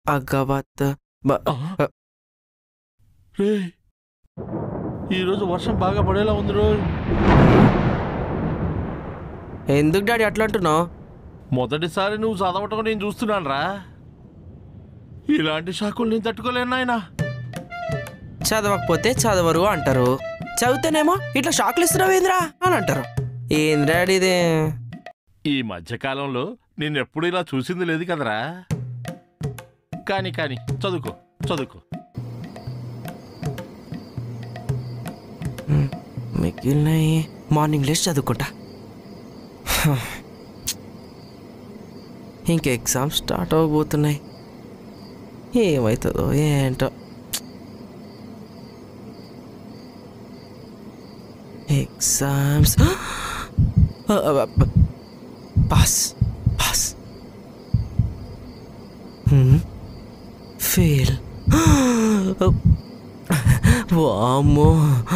అగ్గబత్ బ- రే ఈరోజు వర్షం బాగా పడేలా ఉంది రోయ్ ఎందుకు డాడీ అట్లా అంటున్నావు మొదటిసారి నువ్వు చదవటం నేను చూస్తున్నాను రా ఇలాంటి షాకులు నేను తట్టుకోలేను నాయనా చదవకపోతే చదవరు అంటారు చదివితేనేమో ఇట్లా షాక్లు ఇస్తున్నావు ఏంద్రా అని అంటారు ఏంద్రా డాడీ ఇది ఈ మధ్యకాలంలో నేను ఎప్పుడు ఇలా చూసింది లేదు కదరా కానీ కానీ చదువుకో చదువుకో మిగిలినవి మార్నింగ్ లేచి చదువుకుంటా ఇంక ఎగ్జామ్స్ స్టార్ట్ అవ్వబోతున్నాయి ఏమవుతుందో ఏంటో ఎగ్జామ్స్ పాస్ పాస్ ఫెయిల్ వామ్మో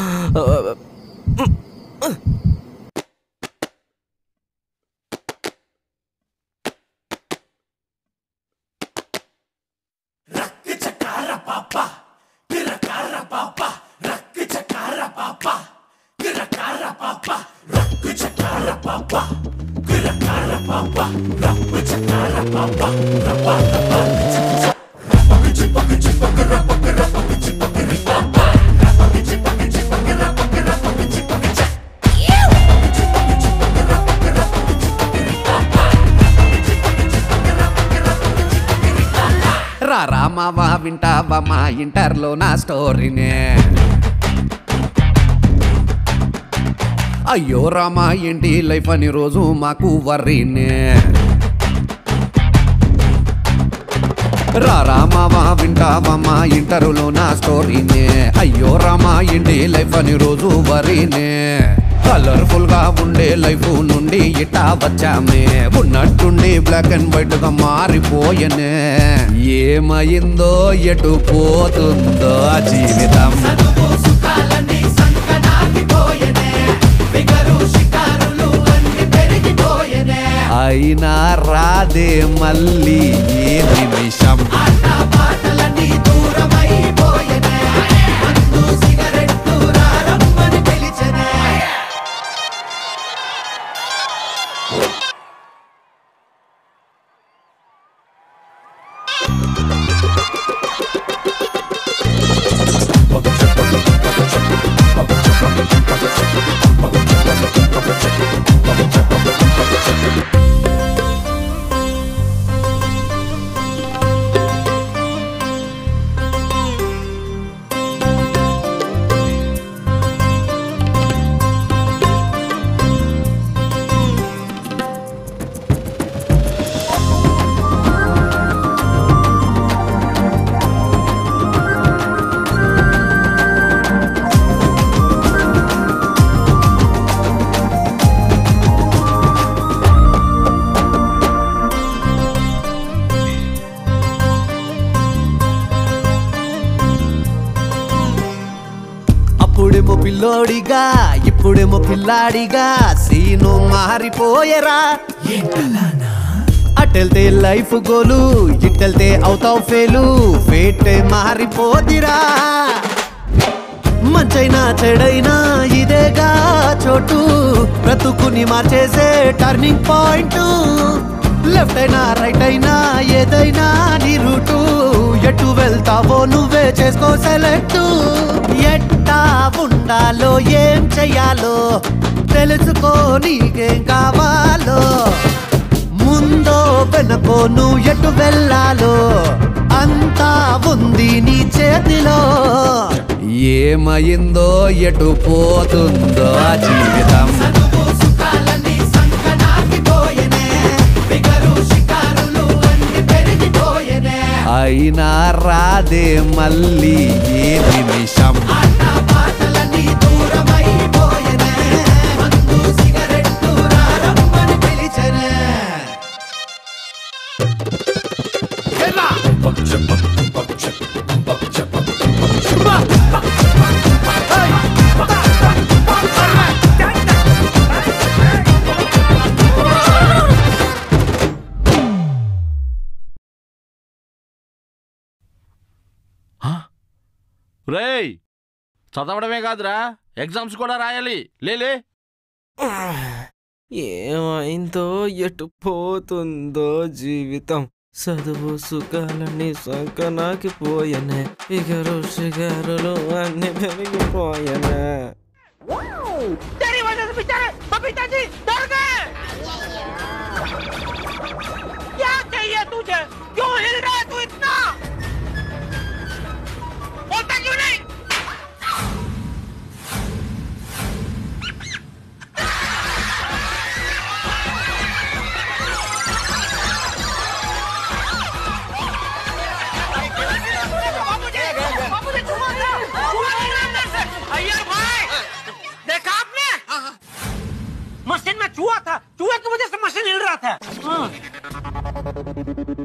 రా రామావా వింటావా మా ఇంటర్లో నా స్టోరీనే అయ్యో రామా ఏంటి లైఫ్ అని రోజు మాకు వర్రీనే రా రామావా వింటావా మా ఇంటర్లో నా స్టోరీనే అయ్యో రామా ఏంటి లైఫ్ అని రోజు వరీనే కలర్ఫుల్ గా ఉండే లైఫ్ నుండి ఇట్టా వచ్చామే ఉన్నట్టుండి బ్లాక్ అండ్ వైట్ గా మారిపోయనే ఏమైందో ఎటు పోతుందో ఆ జీవితం అయినా రాదే మళ్ళీ ఏ నిమిషం అప్పుడేమో పిల్లోడిగా ఇప్పుడేమో పిల్లాడిగా సీను మారిపోయేరా అటెళ్తే లైఫ్ గోలు ఇట్టెళ్తే అవుతావు ఫేలు ఫేటే మారిపోదిరా మంచైనా చెడైనా ఇదేగా చోటు బ్రతుకుని మార్చేసే టర్నింగ్ పాయింట్ లెఫ్ట్ అయినా రైట్ అయినా ఏదైనా నీ రూటు ఎటు వెళ్తావో నువ్వే చేసుకో సెలెక్ట్ ఎట్టా ఉండాలో ఏం చెయ్యాలో తెలుసుకో నీకేం కావాలో ముందో వెనకో నువ్వు ఎటు వెళ్ళాలో అంతా ఉంది నీ చేతిలో ఏమైందో ఎటు పోతుందో ఆ జీవితం అయినా రాదే మళ్ళీ ఏ నిమిషం రేయ్ చదవడమే కాదురా ఎగ్జామ్స్ కూడా రాయాలి లేలే ఏమైందో ఎటు పోతుందో జీవితం చదువు సుఖాలని సంకనాకి పోయనే ఇగరు షిగరులు అన్ని పెరిగిపోయనే तेरी वजह से बेचारे बबीता जी डर गए क्या चाहिए तुझे क्यों हिल रहा है तू इतना बोलता क्यों नहीं बाबूजी, बाबूजी, छुआ था, छुआ था अंदर से। अय्यर भाई देखा आपने मशीन में चूहा था चूहे की वजह से मशीन हिल रहा था हाँ।